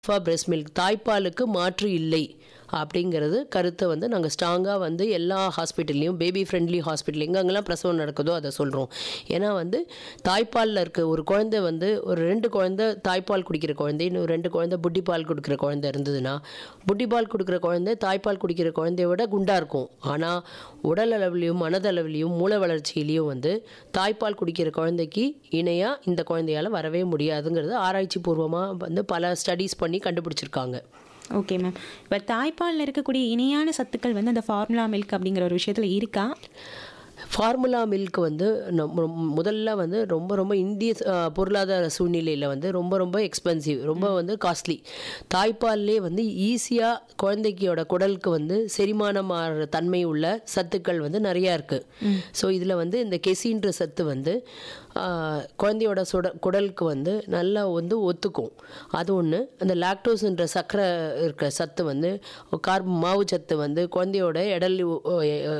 for breast milk தாய்ப்பாலுக்கு மாற்று இல்லை அப்படிங்கிறது கருத்தை வந்து நாங்கள் ஸ்ட்ராங்காக வந்து எல்லா ஹாஸ்பிட்டல்லையும் பேபி ஃப்ரெண்ட்லி ஹாஸ்பிட்டல் எங்கெங்கெல்லாம் பிரசவம் நடக்குதோ அதை சொல்கிறோம் ஏன்னா வந்து தாய்ப்பாலில் இருக்க ஒரு குழந்தை வந்து ஒரு ரெண்டு குழந்தை தாய்ப்பால் குடிக்கிற குழந்தை இன்னும் ரெண்டு குழந்தை புட்டிப்பால் கொடுக்குற குழந்தை இருந்ததுன்னா புட்டிப்பால் கொடுக்குற குழந்தை தாய்ப்பால் குடிக்கிற குழந்தைய விட குண்டாக இருக்கும் ஆனால் உடல் அளவுலையும் மனதளவுலையும் மூளை வளர்ச்சியிலையும் வந்து தாய்ப்பால் குடிக்கிற குழந்தைக்கு இணையாக இந்த குழந்தையால் வரவே முடியாதுங்கிறது ஆராய்ச்சி பூர்வமாக வந்து பல ஸ்டடீஸ் பண்ணி கண்டுபிடிச்சிருக்காங்க ஓகே மேம் இப்போ தாய்ப்பாலில் இருக்கக்கூடிய இணையான சத்துக்கள் வந்து அந்த ஃபார்முலா மில்க் அப்படிங்கிற ஒரு விஷயத்தில் இருக்கா ஃபார்முலா மில்க் வந்து நம்ம முதல்ல வந்து ரொம்ப ரொம்ப இந்திய அஹ், பொருளாதார சூழ்நிலையில் வந்து ரொம்ப ரொம்ப எக்ஸ்பென்சிவ் ரொம்ப வந்து காஸ்ட்லி தாய்ப்பால்லே வந்து ஈஸியாக குழந்தைக்கியோட குடலுக்கு வந்து செரிமானமாகிற தன்மை உள்ள சத்துக்கள் வந்து நிறையா இருக்குது ஸோ இதில் வந்து இந்த கெசின்ற சத்து வந்து ஆஹ், குழந்தையோட சுட குடலுக்கு வந்து நல்லா வந்து ஒத்துக்கும் அது ஒன்று அந்த லாக்டோஸ்ன்ற சர்க்கரை இருக்கிற சத்து வந்து கார்பு மாவு சத்து வந்து குழந்தையோட எடல்